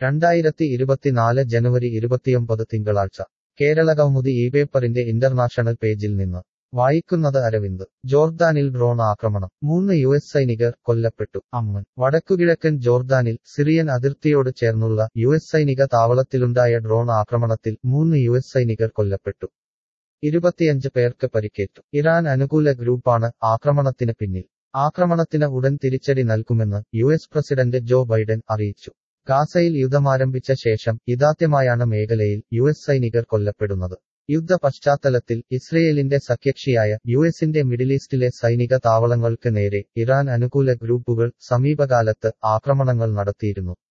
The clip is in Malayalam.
രണ്ടായിരത്തി ഇരുപത്തിനാല് ജനുവരി ഇരുപത്തിയൊമ്പത് തിങ്കളാഴ്ച കേരളകൗമുദി ഈ പേപ്പറിന്റെ ഇന്റർനാഷണൽ പേജിൽ നിന്ന് വായിക്കുന്നത് അരവിന്ദ് ജോർദാനിൽ ഡ്രോൺ ആക്രമണം മൂന്ന് യു എസ് സൈനികർ കൊല്ലപ്പെട്ടു അമ്മൻ വടക്കുകിഴക്കൻ ജോർദാനിൽ സിറിയൻ അതിർത്തിയോട് ചേർന്നുള്ള യു എസ് സൈനിക താവളത്തിലുണ്ടായ ഡ്രോൺ ആക്രമണത്തിൽ മൂന്ന് യു എസ് സൈനികർ കൊല്ലപ്പെട്ടു ഇരുപത്തിയഞ്ച് പേർക്ക് പരിക്കേറ്റു ഇറാൻ അനുകൂല ഗ്രൂപ്പാണ് ആക്രമണത്തിന് പിന്നിൽ ആക്രമണത്തിന് ഉടൻ തിരിച്ചടി നൽകുമെന്ന് U S president Joe Biden അറിയിച്ചു ഗാസയിൽ യുദ്ധമാരംഭിച്ച ശേഷം ഇതാദ്യമായാണ് മേഖലയിൽ യു എസ് സൈനികർ കൊല്ലപ്പെടുന്നത് യുദ്ധ പശ്ചാത്തലത്തിൽ ഇസ്രയേലിന്റെ സഖ്യകക്ഷിയായ യു എസിന്റെ മിഡിൽ ഈസ്റ്റിലെ സൈനിക താവളങ്ങൾക്ക് നേരെ ഇറാൻ അനുകൂല ഗ്രൂപ്പുകൾ സമീപകാലത്ത് ആക്രമണങ്ങൾ നടത്തിയിരുന്നു